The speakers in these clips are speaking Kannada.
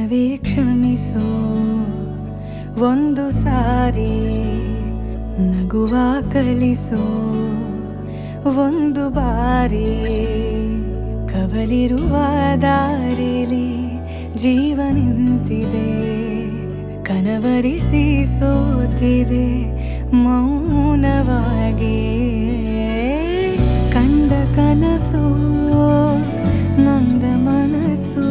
ಮನವೇ ಕ್ಷಮಿಸೋ ಒಂದು ಸಾರಿ ನಗುವ ಕಲಿಸೋ ಒಂದು ಬಾರಿ ಕವಲಿರುವ ದಾರಿಲಿ ಜೀವ ನಿಂತಿದೆ ಕನವರಿಸಿ ಸೋತಿದೆ ಮೌನವಾಗಿ ಕಂಡ ಕನಸು ನೊಂದ ಮನಸ್ಸು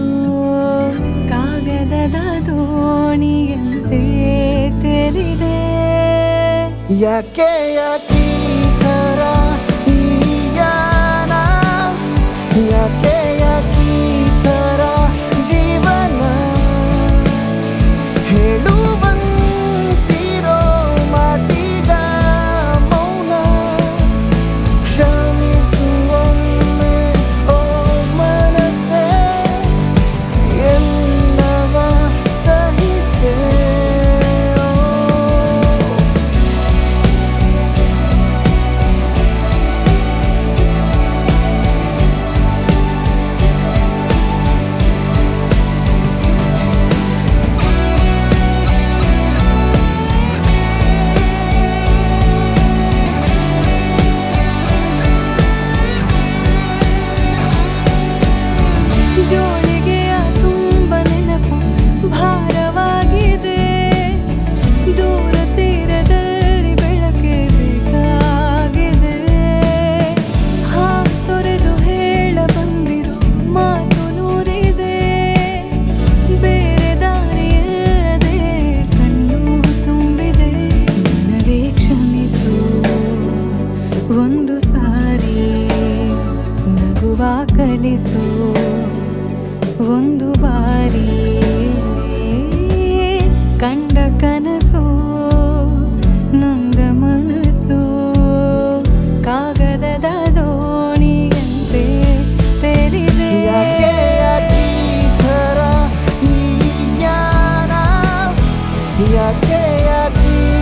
ಕಾಗದದ ದೋಣಿಯಂತೆ ತೆಲಿದೆ ಯಾಕೆ ಯಾಕೀ ಥರ ಈ ಯಾನ ಯಾಕೆ ಯಾಕೀ ಥರ ಜೀವನ ಹೇಳುವಂತಿರೋ ಮಾತಿಗ ಮೌನ ಕ್ಷಮಿಸುವೊಮ್ಮೆ ಓ ಮನಸ್ಸೇ ಎಲ್ಲವ ಸಹಿಸೇ ಓ. ಜೋಳಿಗೆಯ ತುಂಬ ನೆನಪು ಭಾರವಾಗಿದೆ ದೂರ ತೀರದಲ್ಲಿ ಬೆಳಕೆ ಬೇಕಾಗಿದೆ ಹಾಕ್ ತೊರೆದು ಹೇಳ ಬಂದಿರೋ ಮಾತು ನೂರಿದೆ ಬೇರೆ ದಾರಿಯಲ್ಲದೆ ಕಣ್ಣು ತುಂಬಿದೆ ಮನವೇ ಕ್ಷಮಿಸು ಒಂದು ಸಾರಿ ನಗುವ ಕಲಿಸು ಒಂದು ಬಾರಿ ಕಂಡ ಕನಸು ನೊಂದ ಮನಸ್ಸು ಕಾಗದದ ದೋಣಿಯಂತೆ ತೆರಿದೆ ಯಾಕೆ ಯಾಕೀ ಥರ ಈ ಜ್ಞಾನ ಯಾಕೆ ಯಾಕೀ